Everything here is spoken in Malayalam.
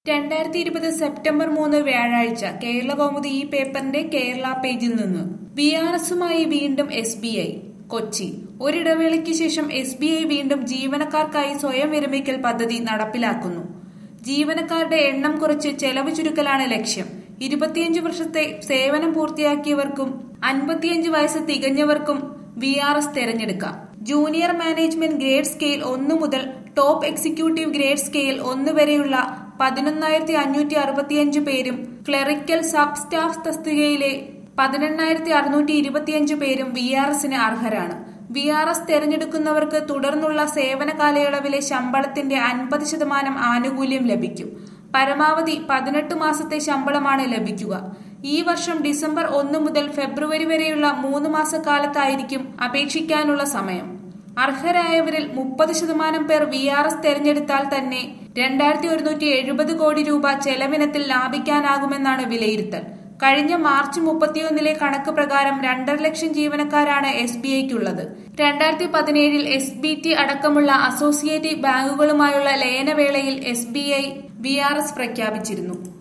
രണ്ടായിരത്തി ഇരുപത് സെപ്റ്റംബർ മൂന്ന് വ്യാഴാഴ്ച കേരള കൗമുദി ഈ പേപ്പറിന്റെ കേരള പേജിൽ നിന്ന് ബി ആർ എസുമായി വീണ്ടും എസ് ബി ഐ കൊച്ചി ഒരിടവേളയ്ക്ക് ശേഷം എസ് ബി ഐ വീണ്ടും ജീവനക്കാർക്കായി സ്വയം വിരമിക്കൽ പദ്ധതി നടപ്പിലാക്കുന്നു ജീവനക്കാരുടെ എണ്ണം കുറച്ച് ചെലവ് ചുരുക്കലാണ് ലക്ഷ്യം ഇരുപത്തിയഞ്ച് വർഷത്തെ സേവനം പൂർത്തിയാക്കിയവർക്കും അൻപത്തിയഞ്ച് വയസ്സ് തികഞ്ഞവർക്കും വി ആർ എസ് തെരഞ്ഞെടുക്കാം ജൂനിയർ മാനേജ്മെന്റ് ഗ്രേഡ് സ്കെയിൽ ഒന്ന് മുതൽ ടോപ്പ് എക്സിക്യൂട്ടീവ് ഗ്രേഡ് സ്കെയിൽ ഒന്ന് വരെയുള്ള പതിനൊന്നായിരത്തി അഞ്ഞൂറ്റി അറുപത്തിയഞ്ച് പേരും ക്ലറിക്കൽ സബ് സ്റ്റാഫ് തസ്തികയിലെ പതിനെണ്ണായിരത്തി അറുന്നൂറ്റി ഇരുപത്തിയഞ്ച് പേരും വി ആർ എസിന് അർഹരാണ് വി ആർ എസ് തെരഞ്ഞെടുക്കുന്നവർക്ക് തുടർന്നുള്ള സേവന കാലയളവിലെ ശമ്പളത്തിന്റെ അൻപത് ശതമാനം ആനുകൂല്യം ലഭിക്കും പരമാവധി പതിനെട്ട് മാസത്തെ ശമ്പളമാണ് ലഭിക്കുക ഈ വർഷം ഡിസംബർ ഒന്ന് മുതൽ ഫെബ്രുവരി വരെയുള്ള മൂന്ന് മാസക്കാലത്തായിരിക്കും അപേക്ഷിക്കാനുള്ള സമയം അർഹരായവരിൽ മുപ്പത് ശതമാനം പേർ വി ആർ എസ് തെരഞ്ഞെടുത്താൽ തന്നെ രണ്ടായിരത്തി ഒരുന്നൂറ്റി എഴുപത് കോടി രൂപ ചെലവിനത്തിൽ ലാഭിക്കാനാകുമെന്നാണ് വിലയിരുത്തൽ കഴിഞ്ഞ മാർച്ച് മുപ്പത്തിയൊന്നിലെ കണക്ക് പ്രകാരം രണ്ടര ലക്ഷം ജീവനക്കാരാണ് എസ് ബി ഐക്കുള്ളത് രണ്ടായിരത്തി പതിനേഴിൽ എസ് ബി ടി അടക്കമുള്ള അസോസിയേറ്റ് ബാങ്കുകളുമായുള്ള ലയനവേളയിൽ S B I V R S പ്രഖ്യാപിച്ചിരുന്നു